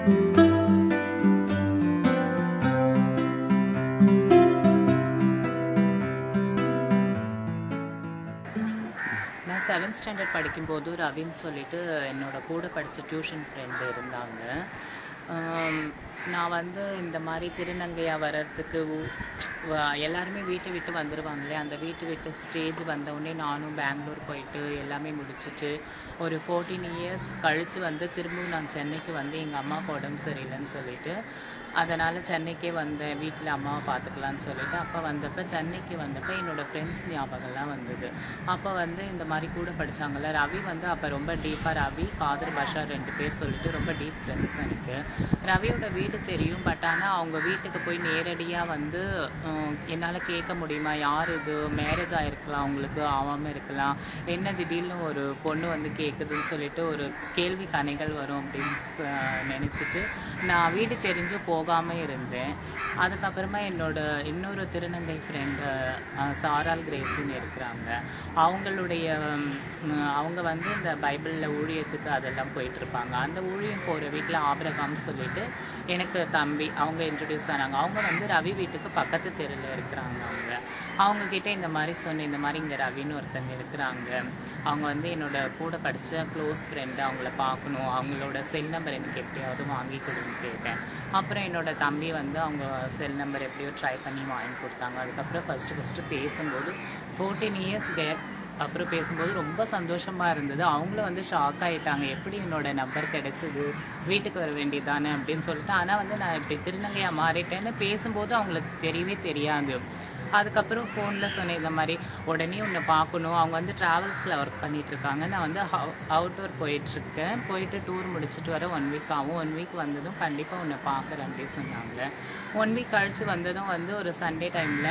நான் seventh standard படிக்கும்போது ரவின்னு சொல்லிட்டு என்னோட கூட படித்த டியூஷன் ஃப்ரெண்டு இருந்தாங்க ஆம், நான் வந்து இந்த மாதிரி திருநங்கையாக வர்றதுக்கு ஊ- வ- எல்லாருமே வீட்டை விட்டு வந்துடுவாங்களே அந்த வீட்டு விட்டு ஸ்டேஜ் வந்தவுடனே நானும் பெங்களூர் போயிட்டு எல்லாமே முடிச்சிட்டு ஒரு ஃபோர்டீன் இயர்ஸ் கழித்து வந்து திரும்பவும் நான் சென்னைக்கு வந்து எங்கள் அம்மாவுக்கு உடம்பு சரியில்லைன்னு சொல்லிட்டு அதனால் சென்னைக்கே வந்தேன் வீட்டில் அம்மாவை பார்த்துக்கலான்னு சொல்லிட்டு அப்போ வந்தப்போ சென்னைக்கு வந்தப்போ என்னோடய ஃப்ரெண்ட்ஸ் ஞாபகம்லாம் வந்தது அப்போ வந்து இந்த மாதிரி கூட படிச்சாங்கல்ல ரவி வந்து அப்போ ரொம்ப டீப்பாக ரவி காதர் பாஷா ரெண்டு பேர் சொல்லிட்டு ரொம்ப டீப் ஃப்ரெண்ட்ஸ் எனக்கு ரவியோட வீடு தெரியும் பட் ஆனால் அவங்க வீட்டுக்கு போய் நேரடியாக வந்து என்னால் கேட்க முடியுமா யார் இது மேரேஜ் ஆகிருக்கலாம் அவங்களுக்கு ஆகாமல் இருக்கலாம் என்ன திடீர்னு ஒரு பொண்ணு வந்து கேட்குதுன்னு சொல்லிட்டு ஒரு கேள்வி கணைகள் வரும் அப்படின்னு ச- நினைச்சிட்டு நான் வீடு தெரிஞ்சு போகாமல் இருந்தேன் அதுக்கப்புறமா என்னோட இன்னொரு திருநங்கை ஃப்ரெண்டு சாரால் கிரேசின்னு இருக்கிறாங்க அவங்களுடைய ம், அவங்க வந்து இந்த பைபிளில் ஊழியத்துக்கு அதெல்லாம் போயிட்டு இருப்பாங்க அந்த ஊழியம் போகிற வீட்டில் ஆபிரகாம் சொல்லிட்டு எனக்கு தம்பி அவங்க இன்ட்ரடியூஸ் ஆனாங்க அவங்க வந்து ரவி வீட்டுக்கு பக்கத்து தெருவில் இருக்கிறாங்க அவங்க அவங்க கிட்ட இந்த மாதிரி சொன்னேன் இந்த மாதிரி இங்கே ரவின்னு ஒருத்தங்க இருக்கிறாங்க அவங்க வந்து என்னோட கூட படித்த க்ளோஸ் ஃப்ரெண்டு அவங்கள பார்க்கணும் அவங்களோட செல் நம்பர் எனக்கு எப்படியாவது வாங்கி கொடுன்னு கேட்டேன் அப்புறம் என்னோட தம்பி வந்து அவங்க செல் நம்பர் எப்படியோ ட்ரை பண்ணி வாங்கி கொடுத்தாங்க அதுக்கப்புறம் ஃபஸ்ட்டு ஃபஸ்ட்டு பேசும்போது ஃபோர்டீன் இயர்ஸ் கேப் அப்புறம் பேசும்போது ரொம்ப சந்தோஷமா இருந்தது அவங்களும் வந்து ஷாக் ஆயிட்டாங்க எப்படி என்னோட நம்பர் கிடைச்சது வீட்டுக்கு வர வேண்டியதானே அப்படின்னு சொல்லிட்டு ஆனால் வந்து நான் இப்படி திருநங்கையா மாறிட்டேன்னு பேசும்போது அவங்களுக்கு தெரியவே தெரியாது அதுக்கப்புறம் ஃபோனில் சொன்னேன் இந்த மாதிரி உடனே உன்னை பார்க்கணும் அவங்க வந்து ட்ராவல்ஸில் ஒர்க் பண்ணிட்டு இருக்காங்க நான் வந்து அவுட்டோர் போயிட்டுருக்கேன் போயிட்டு டூர் முடிச்சுட்டு வர ஒன் வீக் ஆகும் ஒன் வீக் வந்ததும் கண்டிப்பாக உன்னை பார்க்குறேன் அப்படின்னு சொன்னாங்க ஒன் வீக் கழிச்சு வந்ததும் வந்து ஒரு சண்டே டைமில்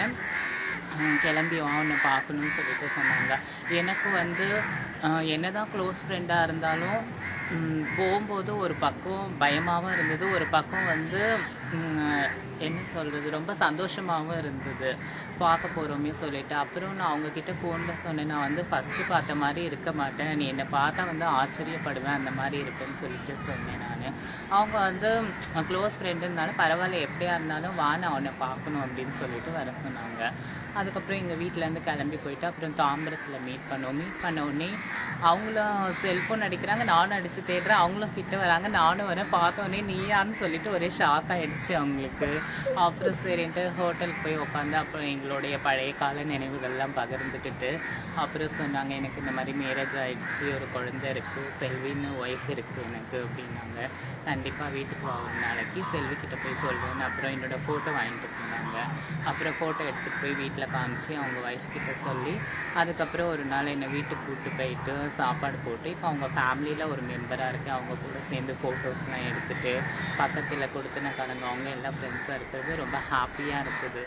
ஹம், கிளம்பி வா உன்னை பார்க்கணும்னு சொல்லிட்டு சொன்னாங்க எனக்கு வந்து அஹ், என்னதான் க்ளோஸ் ஃப்ரெண்டாக இருந்தாலும் ம், போகும்போது ஒரு பக்கம் பயமாகவும் இருந்தது ஒரு பக்கம் வந்து ம், என்ன சொல்கிறது ரொம்ப சந்தோஷமாகவும் இருந்தது பார்க்க போகிறோமே சொல்லிட்டு அப்புறம் நான் அவங்கக்கிட்ட ஃபோனில் சொன்னேன் நான் வந்து ஃபஸ்ட்டு பார்த்த மாதிரி இருக்க மாட்டேன் நீ என்னை பார்த்தா வந்து ஆச்சரியப்படுவேன் அந்த மாதிரி இருப்பேன்னு சொல்லிட்டு சொன்னேன் நான் அவங்க வந்து க்ளோஸ் ஃப்ரெண்டுனால பரவாயில்ல எப்படியா இருந்தாலும் வா நான் உன்னை பார்க்கணும் அப்படின்னு சொல்லிட்டு வர சொன்னாங்க அதுக்கப்புறம் எங்கள் வீட்டிலேருந்து கிளம்பி போயிட்டு அப்புறம் தாம்பரத்தில் மீட் பண்ணோம் மீட் பண்ண உடனே அவங்களும் செல்ஃபோன் அடிக்கிறாங்க நானும் அடித்து தேடுறேன் அவங்களும் கிட்ட வராங்க நானும் வரேன் பார்த்த உடனே நீயான்னு சொல்லிட்டு ஒரே ஷாக் ஆயிடுச்சு அவங்களுக்கு அப்புறம் சரின்ட்டு ஹோட்டலுக்கு போய் உட்காந்து அப்புறம் எங்களுடைய பழைய கால நினைவுகள்லாம் பகிர்ந்துக்கிட்டு அப்புறம் சொன்னாங்க எனக்கு இந்த மாதிரி மேரேஜ் ஆயிடுச்சு ஒரு குழந்தை இருக்குது செல்வின்னு ஒய்ஃப் இருக்குது எனக்கு அப்படின்னாங்க கண்டிப்பாக வீட்டுக்கு வா ஒரு நாளைக்கு செல்வி கிட்ட போய் சொல்லுவேன் அப்புறம் என்னோட ஃபோட்டோ வாங்கிட்டு போனாங்க அப்புறம் ஃபோட்டோ எடுத்துகிட்டு போய் வீட்டில் காமிச்சு அவங்க ஒய்ஃப் கிட்ட சொல்லி அதுக்கப்புறம் ஒரு நாள் என்னை வீட்டுக்கு கூப்பிட்டு போயிட்டு சாப்பாடு போட்டு இப்போ அவங்க ஃபேமிலியில் ஒரு மெம்பராக இருக்குது அவங்க கூட சேர்ந்து ஃபோட்டோஸ்லாம் எடுத்துட்டு பக்கத்தில் கொடுத்துனக்காரங்க அவங்க எல்லாம் ஃப்ரெண்ட்ஸாக இருக்கிறது ரொம்ப ஹாப்பியாக இருக்குது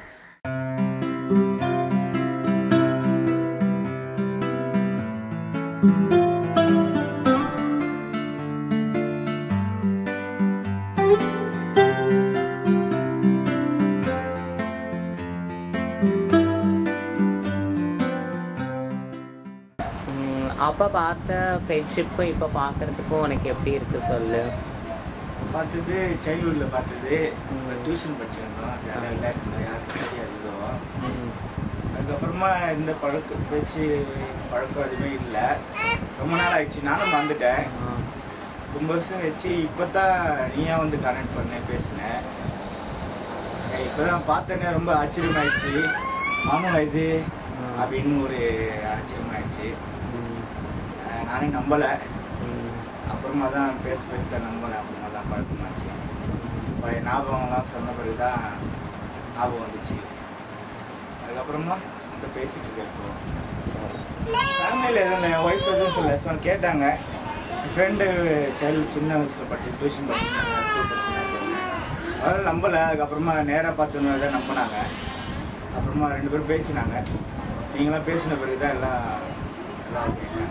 உம், அப்ப பார்த்த ஃப்ரெண்ட்ஷிப்பும் இப்போ பார்க்கறதுக்கும் உனக்கு எப்படி இருக்கு சொல்லு பார்த்தது சைல்ட்ஹுட்டில் பார்த்தது டியூஷன் படிச்சிருந்தோம் ஜாலியாக விளையாட்டு யாருக்கும் தெரியாததோ அதுக்கப்புறமா இந்த பழக்க பேச்சு பழக்கம் எதுவுமே இல்லை ரொம்ப நாள் ஆயிடுச்சு நானும் வந்துட்டேன் ரொம்ப வருஷம் கழிச்சு இப்போ தான் நீயா வந்து கனெக்ட் பண்ண பேசினேன் இப்போ தான் பார்த்தேனே ரொம்ப ஆச்சரியமாயிடுச்சு ஆமாம் இது அப்படின்னு ஒரு ஆச்சரியமாயிடுச்சு அஹ் நானே நம்பலை அப்புறமா தான் பேச பேச தான் நம்பினேன் அப்புறமா தான் பழக்கமாச்சு பழைய ஞாபகம்லாம் சொன்ன பிறகு தான் ஞாபகம் வந்துச்சு அதுக்கப்புறமா இப்போ பேசிட்டு இருக்கேன் இப்போ ஃபேமிலியில் எதுவும் இல்லை என் ஒய்ஃப் எதுவும் சொல்ல சொன்ன கேட்டாங்க என் ஃப்ரெண்டு சைல்டு சின்ன வயசில் படிச்சு டியூஷன் படிச்சிருந்தாங்க ஸ்கூல் படிச்சிருந்தாங்க அதெல்லாம் நம்பலை அதுக்கப்புறமா நேராக பார்த்து தான் நம்பினாங்க அப்புறமா ரெண்டு பேரும் பேசினாங்க நீங்களாம் பேசின பிறகு தான் எல்லாம் எல்லாம் ஓகேங்க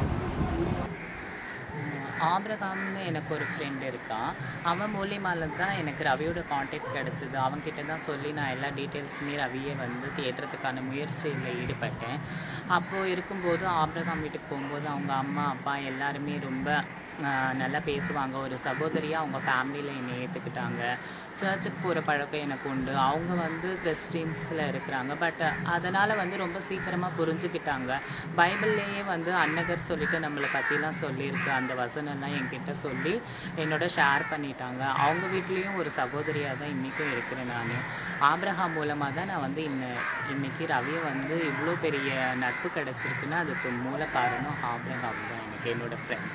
ஆபிரகாம்னு எனக்கு ஒரு ஃப்ரெண்ட் இருக்கான் அவன் மூலியமால தான் எனக்கு ரவியோட காண்டாக்ட் கிடச்சிது அவன்கிட்ட தான் சொல்லி நான் எல்லா டீட்டெயில்ஸுமே ரவியை வந்து தேடுறதுக்கான முயற்சியில் ஈடுபட்டேன் அப்போது இருக்கும்போது ஆபிரகாம் வீட்டுக்கு போகும்போது அவங்க அம்மா அப்பா எல்லாருமே ரொம்ப ஆஹ் நல்லா பேசுவாங்க ஒரு சகோதரியாக அவங்க ஃபேமிலியில் என்னை ஏற்றுக்கிட்டாங்க சர்ச்சுக்கு போகிற பழக்கம் எனக்கு உண்டு அவங்க வந்து கிறிஸ்டின்ஸில் இருக்கிறாங்க பட் அதனால் வந்து ரொம்ப சீக்கிரமாக புரிஞ்சுக்கிட்டாங்க பைபிள்லேயே வந்து அன்னகர் சொல்லிட்டு நம்மளை பற்றிலாம் சொல்லியிருக்கு அந்த வசனம்லாம் என்கிட்ட சொல்லி என்னோட ஷேர் பண்ணிட்டாங்க அவங்க வீட்லேயும் ஒரு சகோதரியாக தான் இன்றைக்கும் இருக்கிறேன் நான் ஆப்ரஹாம் மூலமாக தான் நான் வந்து இன்ன இன்னைக்கு ரவி வந்து இவ்வளோ பெரிய நட்பு கிடச்சிருக்குன்னா அதுக்கு மூல காரணம் ஆப்ரஹாம் தான் எனக்கு என்னோட ஃப்ரெண்ட்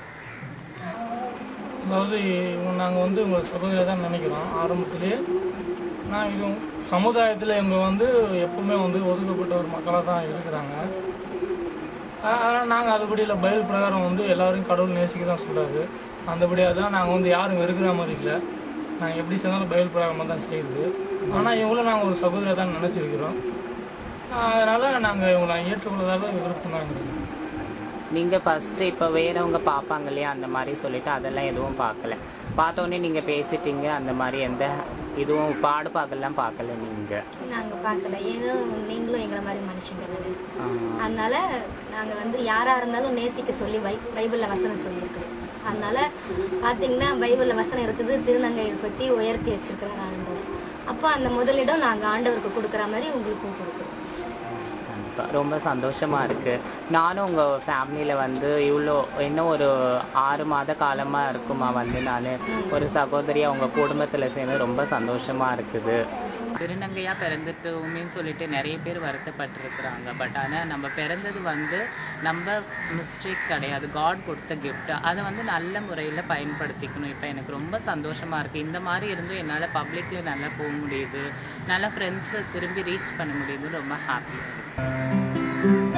அதாவது இவங்க நாங்கள் வந்து உங்களை சகோதரியாக தான் நினைக்கிறோம் ஆரம்பத்திலேயே நான் இது சமுதாயத்தில் இவங்க வந்து எப்பவுமே வந்து ஒதுக்கப்பட்ட ஒரு மக்களாக தான் இருக்கிறாங்க ஆனால் நாங்கள் அதுபடியில் பைபிள் பிரகாரம் வந்து எல்லாரையும் கடவுள் நேசிக்க தான் சொல்கிறாரு அந்தபடியாக தான் நாங்கள் வந்து யாரும் வெறுக்கிற மாதிரி இல்லை நாங்கள் எப்படி செஞ்சாலும் பைபிள் பிரகாரமாக தான் செய்யுது ஆனால் இவங்களும் நாங்கள் ஒரு சகோதரியாக தான் நினச்சிருக்கிறோம் அதனால் நாங்கள் இவங்களை ஏற்றுக்கொள்ளதாக விருப்பம் தான் எங்களுக்கு நீங்கள் ஃபஸ்ட்டு இப்போ வேறவங்க பார்ப்பாங்க இல்லையா அந்த மாதிரி சொல்லிட்டு அதெல்லாம் எதுவும் பார்க்கல பார்த்தோன்னே நீங்கள் பேசிட்டீங்க அந்த மாதிரி எந்த இதுவும் பாடு பார்க்கலாம் பார்க்கல நீங்கள் நாங்க பார்க்கல ஏதோ நீங்களும் எங்களை மாதிரி மனுஷங்க தானே அதனால நாங்க வந்து யாரா இருந்தாலும் நேசிக்க சொல்லி பை பைபிள்ல வசனம் சொல்லியிருக்குது அதனால பாத்தீங்கன்னா பைபிள்ல வசனம் இருக்குது திருநங்கையை பத்தி உயர்த்தி வச்சிருக்கிறார் ஆண்டவர் அப்போ அந்த முதலிடம் நாங்க ஆண்டவருக்கு கொடுக்குற மாதிரி உங்களுக்கும் கொடுக்குறோம் கண்டிப்பாக ரொம்ப சந்தோஷமாக இருக்குது நானும் உங்கள் ஃபேமிலியில் வந்து இவ்வளோ இன்னும் ஒரு ஆறு மாத காலமாக இருக்குமா வந்து நான் ஒரு சகோதரியாக உங்கள் குடும்பத்தில் சேர்ந்து ரொம்ப சந்தோஷமாக இருக்குது திருநங்கையாக பிறந்துட்டோமே சொல்லிட்டு நிறைய பேர் வருத்தப்பட்டிருக்கிறாங்க பட் ஆனால் நம்ம பிறந்தது வந்து நம்ம மிஸ்டேக் கிடையாது காட் கொடுத்த gift அதை வந்து நல்ல முறையில் பயன்படுத்திக்கணும் இப்போ எனக்கு ரொம்ப சந்தோஷமாக இருக்குது இந்த மாதிரி இருந்தும் என்னால் பப்ளிக்கில் நல்லா போக முடியுது நல்ல ஃப்ரெண்ட்ஸை திரும்பி ரீச் பண்ண முடியுது ரொம்ப ஹாப்பியாக இருக்குது